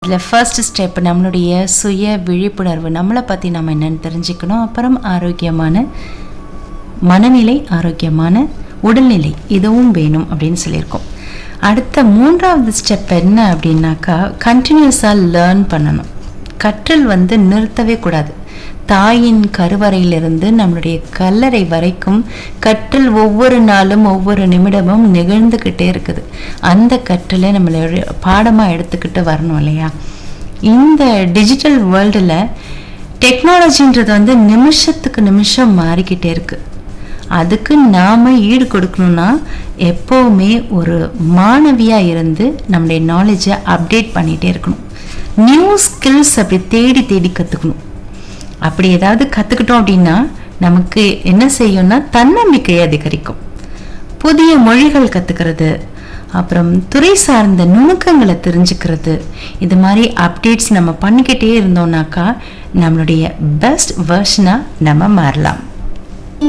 இதில் first step நம்மளுடைய சுய விழிப்புணர்வு நம்மளை பற்றி நம்ம என்னன்னு தெரிஞ்சுக்கணும் அப்புறம் ஆரோக்கியமான மனநிலை ஆரோக்கியமான உடல்நிலை இதுவும் வேணும் அப்படின்னு சொல்லியிருக்கோம் அடுத்த மூன்றாவது ஸ்டெப் என்ன அப்படின்னாக்கா கண்டினியூஸாக லேர்ன் பண்ணணும் கற்றல் வந்து நிறுத்தவே கூடாது தாயின் கருவறையிலிருந்து நம்மளுடைய கல்லறை வரைக்கும் கற்றல் ஒவ்வொரு நாளும் ஒவ்வொரு நிமிடமும் நிகழ்ந்துக்கிட்டே இருக்குது அந்த கற்றலை நம்மளுடைய பாடமாக எடுத்துக்கிட்டு வரணும் இல்லையா இந்த டிஜிட்டல் வேர்ல்டில் டெக்னாலஜின்றது வந்து நிமிஷத்துக்கு நிமிஷம் மாறிக்கிட்டே இருக்கு அதுக்கு நாம் ஈடு கொடுக்கணும்னா எப்போவுமே ஒரு மாணவியாக இருந்து நம்மளுடைய நாலேஜை அப்டேட் பண்ணிகிட்டே இருக்கணும் நியூ ஸ்கில்ஸ் அப்படி தேடி தேடி கற்றுக்கணும் அப்படி ஏதாவது கற்றுக்கிட்டோம் அப்படின்னா நமக்கு என்ன செய்யும்னா தன்னம்பிக்கையை அதிகரிக்கும் புதிய மொழிகள் கற்றுக்கிறது அப்புறம் துறை சார்ந்த நுணுக்கங்களை தெரிஞ்சுக்கிறது இது மாதிரி அப்டேட்ஸ் நம்ம பண்ணிக்கிட்டே இருந்தோம்னாக்கா நம்மளுடைய பெஸ்ட் வெர்ஷனாக நம்ம மாறலாம்